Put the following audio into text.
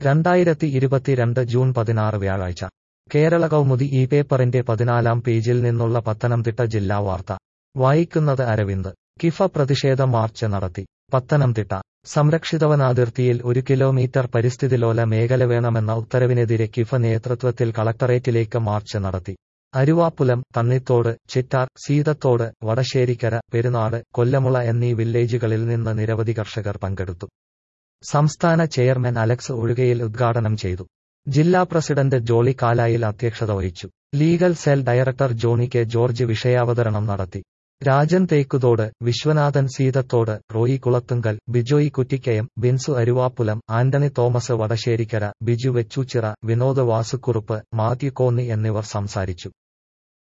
രണ്ടായിരത്തി ഇരുപത്തിരണ്ട് ജൂൺ പതിനാറ് വ്യാഴാഴ്ച കേരള കൗമുദി ഈ പേപ്പറിന്റെ പതിനാലാം പേജിൽ നിന്നുള്ള പത്തനംതിട്ട ജില്ലാ വാർത്ത വായിക്കുന്നത് അരവിന്ദ് കിഫ പ്രതിഷേധ മാർച്ച് നടത്തി പത്തനംതിട്ട സംരക്ഷിതവനാതിർത്തിയിൽ ഒരു കിലോമീറ്റർ പരിസ്ഥിതിലോല മേഖല വേണമെന്ന ഉത്തരവിനെതിരെ കിഫ നേതൃത്വത്തിൽ കളക്ടറേറ്റിലേക്ക് മാർച്ച് നടത്തി അരുവാപ്പുലം തണ്ണിത്തോട് ചിറ്റാർ സീതത്തോട് വടശ്ശേരിക്കര പെരുനാട് കൊല്ലമുള എന്നീ വില്ലേജുകളിൽ നിന്ന് നിരവധി കർഷകർ പങ്കെടുത്തു സംസ്ഥാന ചെയർമാൻ അലക്സ് ഒഴുകയിൽ ഉദ്ഘാടനം ചെയ്തു ജില്ലാ പ്രസിഡന്റ് ജോളി കാലായിൽ അധ്യക്ഷത വഹിച്ചു legal cell director Johny K George വിഷയാവതരണം നടത്തി രാജൻ തേക്കുതോട് വിശ്വനാഥൻ സീതത്തോട് റോയി കുളത്തുങ്കൽ ബിജോയി കുറ്റിക്കയം ബിൻസു അരുവാപ്പുലം ആന്റണി തോമസ് വടശ്ശേരിക്കര ബിജു വെച്ചൂച്ചിറ വിനോദ് വാസുക്കുറുപ്പ് മാത്യു കോന്നി എന്നിവർ സംസാരിച്ചു